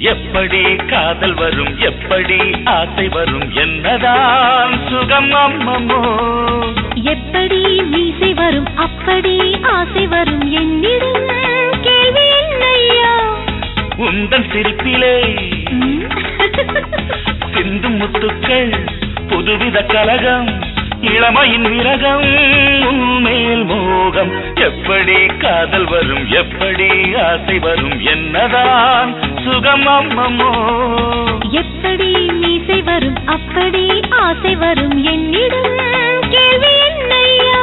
எப்படி காதல் வரும் எப்படி ஆசை வரும் என்னதான் சுகம் அம்மம்மோ எப்படி மீசை வரும் அப்படி ஆசை வரும் என்னிடம் கேள்வி என்னையா உந்தன் சிரிப்பிலே ம்? சிந்தும் முத்துக்கள் புதுவித கலகம் இளமையின் விரகம் உன்மேல் மோகம் எப்படி காதல் வரும் எப்படி ஆசை வரும் என்னதான் சுகம் அம்மம்மோ எப்படி மீசை வரும் அப்படி ஆசை வரும் என்னிடம் கேள்வி என்னையா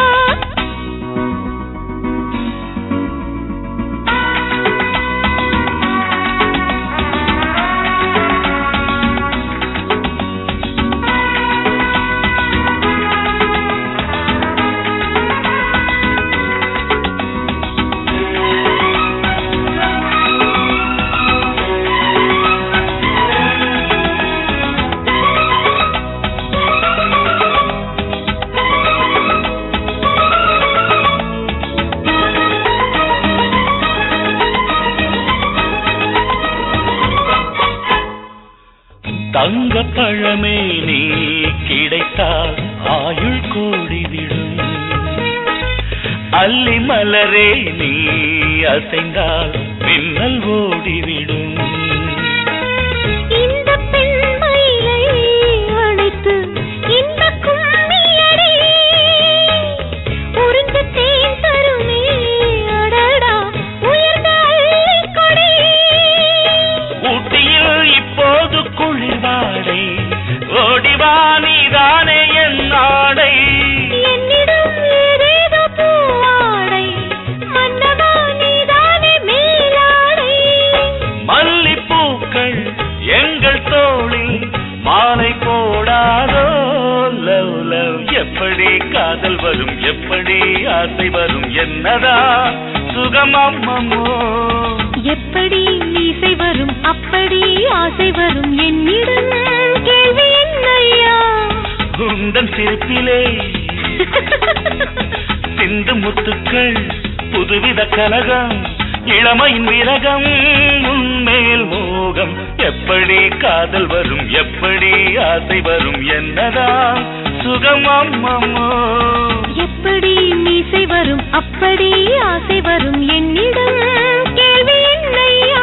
தங்க பழமே நீ கிடைத்தால் ஆயுள் கோடிவிடும் அல்லி மலரே நீ அசைந்தால் மின்னல் ஓடிவிடும் இந்த பெண்மயிலை அழைத்து இந்த கும்மியடி உறிஞ்ச தேன் தருமே அடடா உயர்ந்த அள்ளிக்கொடி ஊட்டியில் இப்போது குளிர்வாடை ஓடிவா நீதானே என் நாடை என்னிடம் ஏதேதோ பூவாடை மன்னவா நீதானே மேலாடை மல்லிப்பூக்கள் எங்கள் தோளில் மாலை போடாதோ லவ் லவ் எப்படி காதல் வரும் எப்படி ஆசை வரும் என்னதா சுகம் அம்மம்மோ எப்படி மீசை வரும் அப்படி ஆசை வரும் என்னிடம் கேள்வி என்னையா குந்தன் சிரிப்பிலே சிந்து முத்துக்கள் புதுவித கலகம் இளமையின் விரகம் உன்மேல் மோகம் எப்படி காதல் வரும் எப்படி ஆசை வரும் என்னதான் சுகம் அம்மம்மோ எப்படி மீசை வரும் அப்படி ஆசை வரும் என்னிடம் கேள்வி என்னையா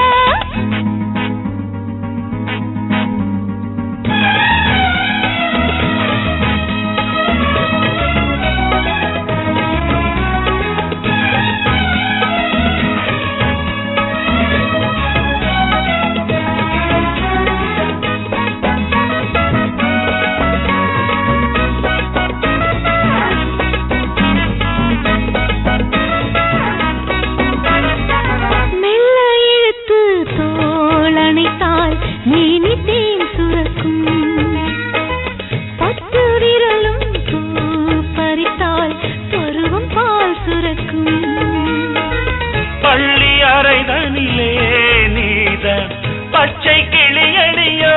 மெல்ல இழுத்து தோளணைத்தால் மேனி தேன் சுரக்கும் பத்து விரலும் பூ பறித்தால் பருவம் பால் சுரக்கும் பள்ளி அறைதனிலே நீதான் பச்சை கிளியடியோ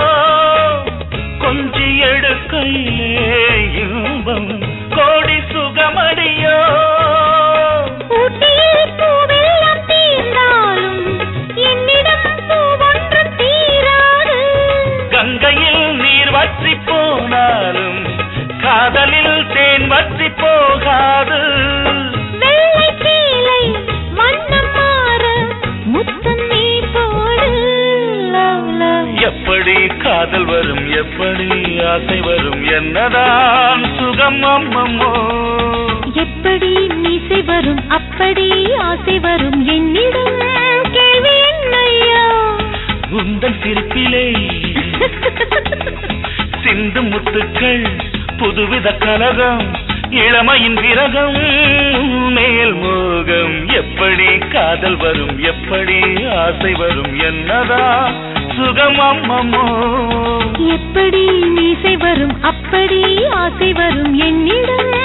கொஞ்சி எடுக்கையிலே இன்பம் கோடி சுகமடியோ ஊட்டியில் பூவெல்லாம் தீர்ந்தாலும் என்னிடம் பூவொன்று தீராது கங்கையில் நீர் வற்றி போனாலும் காதலில் தேன் வற்றி போகாது வெள்ளை சேலை வண்ணம் மாற முத்தம் நீ போடு லவ் லவ் எப்படி காதல் வரும் எப்படி ஆசை வரும் என்னதான் சுகம் அம்மம்மோ எப்படி மீசை வரும் அப்படி ஆசை வரும் என்னிடம் கேள்வி என்னையா உந்தன் சிரிப்பிலே சிந்து முத்துக்கள் புதுவித கலகம் இளமையின் விரகம் மேல் மோகம் எப்படி காதல் வரும் எப்படி ஆசை வரும் என்னதா சுகம் அம்மம்மோ எப்படி மீசை வரும் அப்படி ஆசை வரும் என்னிடம்